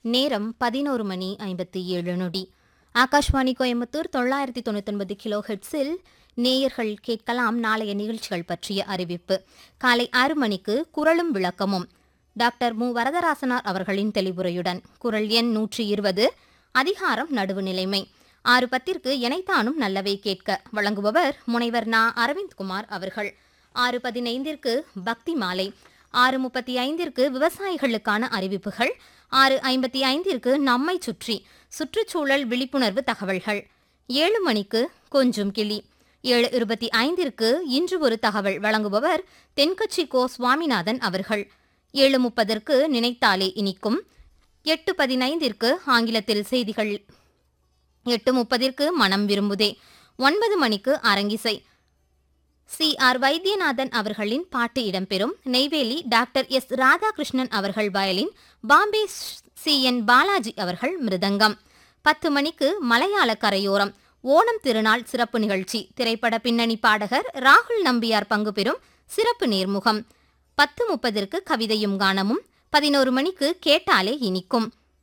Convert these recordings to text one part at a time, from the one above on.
நேரம் பதினோரு மணி ஐம்பத்தி ஏழு நொடி ஆகாஷ்வாணி கோயம்புத்தூர் தொள்ளாயிரத்தி தொண்ணூத்தொன்பது கிலோ ஹெட்ஸில் நேயர்கள் கேட்கலாம் நாளைய நிகழ்ச்சிகள் பற்றிய அறிவிப்பு காலை ஆறு மணிக்கு குரலும் விளக்கமும் டாக்டர் மு வரதராசனார் அவர்களின் தெளிவுரையுடன் குரல் எண் நூற்றி இருபது அதிகாரம் நடுவுநிலைமை ஆறு பத்திற்கு எனைத்தானும் நல்லவை கேட்க வழங்குபவர் முனைவர் நா அரவிந்த்குமார் அவர்கள் ஆறு பதினைந்திற்கு பக்தி மாலை ஆறு முப்பத்தி ஐந்திற்கு விவசாயிகளுக்கான அறிவிப்புகள் ஆறு ஐம்பத்தி ஐந்திற்கு நம்மை சுற்றி சுற்றுச்சூழல் விழிப்புணர்வு தகவல்கள் ஏழு மணிக்கு கொஞ்சம் கிளி ஏழு இருபத்தி ஐந்திற்கு இன்று ஒரு தகவல் வழங்குபவர் தென்கட்சி கோ சுவாமிநாதன் அவர்கள் ஏழு முப்பதற்கு நினைத்தாலே இனிக்கும் எட்டு பதினைந்திற்கு ஆங்கிலத்தில் செய்திகள் எட்டு முப்பதிற்கு மனம் விரும்புதே ஒன்பது மணிக்கு அரங்கிசை சி ஆர் வைத்தியநாதன் அவர்களின் பாட்டு இடம்பெறும் நெய்வேலி டாக்டர் எஸ் ராதாகிருஷ்ணன் அவர்கள் violin Bombay C N Balaji அவர்கள் மிருதங்கம் பத்து மணிக்கு மலையாள கரையோரம் ஓணம் திருநாள் சிறப்பு நிகழ்ச்சி திரைப்பட பின்னணி பாடகர் ராகுல் நம்பியார் பங்கு பெறும் சிறப்பு நேர்முகம் பத்து முப்பதற்கு கவிதையும் கானமும் பதினோரு மணிக்கு கேட்டாலே இனிக்கும்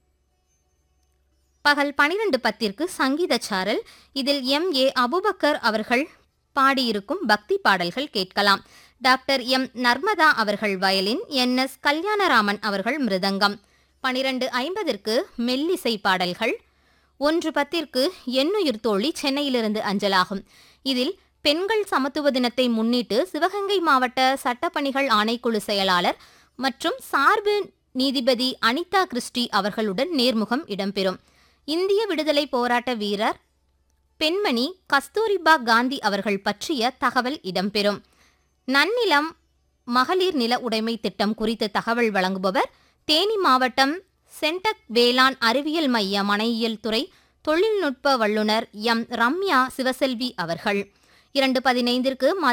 பகல் பனிரெண்டு பத்திற்கு சங்கீத சாரல் இதில் எம் ஏ அபுபக்கர் அவர்கள் பாடியிருக்கும் பக்தி பாடல்கள் கேட்கலாம் டாக்டர் எம் நர்மதா அவர்கள் வயலின் என் எஸ் கல்யாணராமன் அவர்கள் மிருதங்கம் பனிரெண்டு ஐம்பதற்கு மெல்லிசை பாடல்கள் ஒன்று பத்திற்கு எண்ணுயிர் தோழி சென்னையிலிருந்து அஞ்சலாகும் இதில் பெண்கள் சமத்துவ தினத்தை முன்னிட்டு சிவகங்கை மாவட்ட சட்டப்பணிகள் ஆணைக்குழு செயலாளர் மற்றும் சார்பு நீதிபதி அனிதா கிறிஸ்டி அவர்களுடன் நேர்முகம் இடம்பெறும் இந்திய விடுதலை போராட்ட வீரர் பெண்மணி கஸ்தூரிபா காந்தி அவர்கள் பற்றிய தகவல் இடம்பெறும் நன்னிலம் மகளிர் நில உடைமை திட்டம் குறித்த தகவல் வழங்குபவர் தேனி மாவட்டம் சென்டக் வேளாண் அறிவியல் மைய மனையியல் துறை தொழில்நுட்ப வல்லுநர் எம் ரம்யா சிவசெல்வி அவர்கள் இரண்டு பதினைந்திற்கு